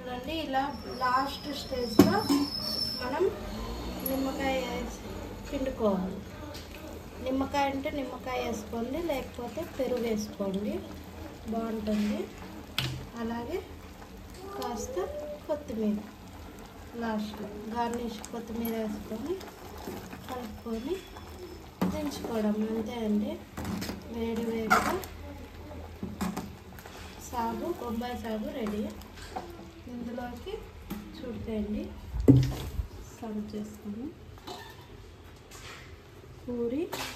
చూడండి ఇలా లాస్ట్ స్టేజ్లో మనం నిమ్మకాయ వేసి పిండుకోవాలి నిమ్మకాయ అంటే నిమ్మకాయ వేసుకోండి లేకపోతే పెరుగు వేసుకోండి బాగుంటుంది అలాగే కాస్త కొత్తిమీర లాస్ట్లో గార్నిష్ కొత్తిమీర వేసుకొని కలుపుకొని దించుకోవడం అంతే అండి వేడి వేడిగా సాగు బొంబాయి సాగు రెడీ ఇందులోకి చూడండి సర్వ్ చేసుకొని పూరి